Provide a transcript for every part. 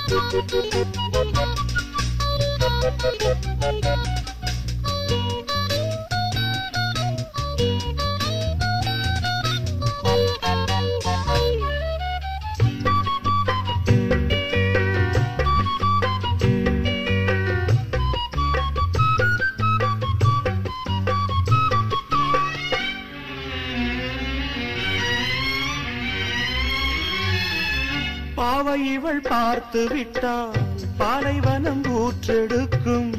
பாவை இவள் பார்த்து விட்டால் பாலைவனம் ஊற்றெடுக்கும்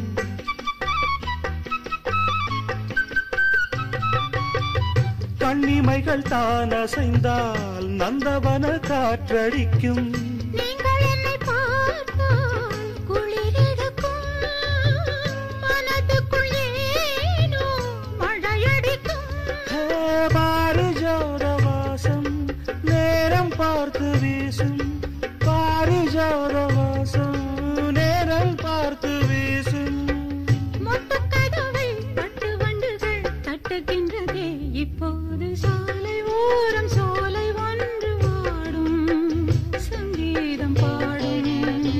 கண்ணிமைகள் தான் அசைந்தால் நந்தவன காற்றடிக்கும் நீங்கள் என்னை பார்த்தால் குளிரெடுக்கும் மனதுக்குள் ஏனோ மழையடிக்கும் ஹே, பாரிஜாத வாசம் நேரம் பார்த்து வீசும் பாரிஜாத வாசம் நேரம் பார்த்து வீசும் மொட்டுக்கதவை தட்டு வண்டுகள் தட்டுகின்றதே இப்போது சாலை ஓரம் சோலை ஒன்று வாடும் சங்கீதம் பாடும்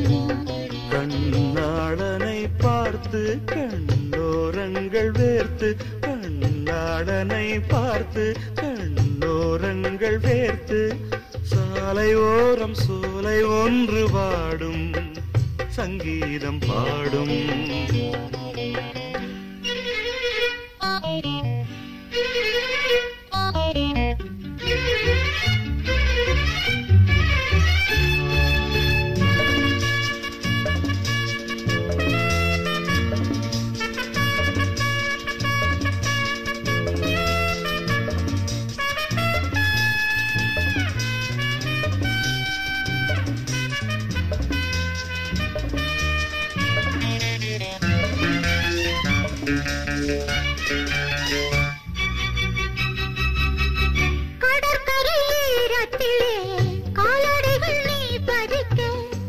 கண்ணாளனை பார்த்து கண்ணோரங்கள் வேர்த்து கண்ணாளனை பார்த்து கண்ணோரங்கள் வேர்த்து சாலை ஓரம் சோலை ஒன்று பாடும் சங்கீதம் பாடும் கடற்கரை ஈரத்திலே காலடிகள் நீ பதிக்க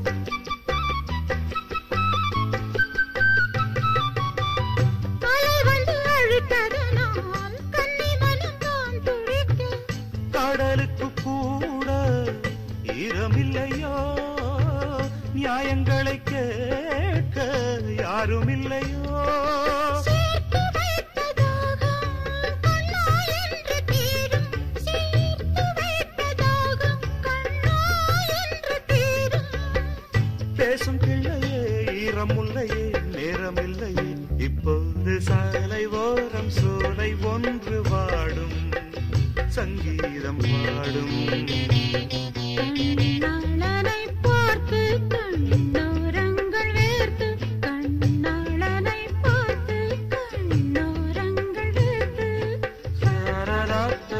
அலை வந்து அழுத்ததனால் கண்ணி மனம் தான் துடிக்க கடலுக்கு கூட ஈரமில்லையோ நியாயங்களை கேட்க யாரும் இல்லையோ சேர்த்து வைத்த தாகம் கண்ணா என்று தீரும் சேர்த்து வைத்த தாகம் கண்ணா என்று தீரும் பேசும் பிள்ளையே ஈரமுல்லையே நேரமில்லையே இப்போது சாலை ஓரம் சோலை ஒன்று வாடும் சங்கீதம் பாடும் கண்ணாளனை பார்த்து கண்ணோரங்கள் வேர்த்து கண்ணாளனை பார்த்து கண்ணோரங்கள் வேர்த்து சரராத்த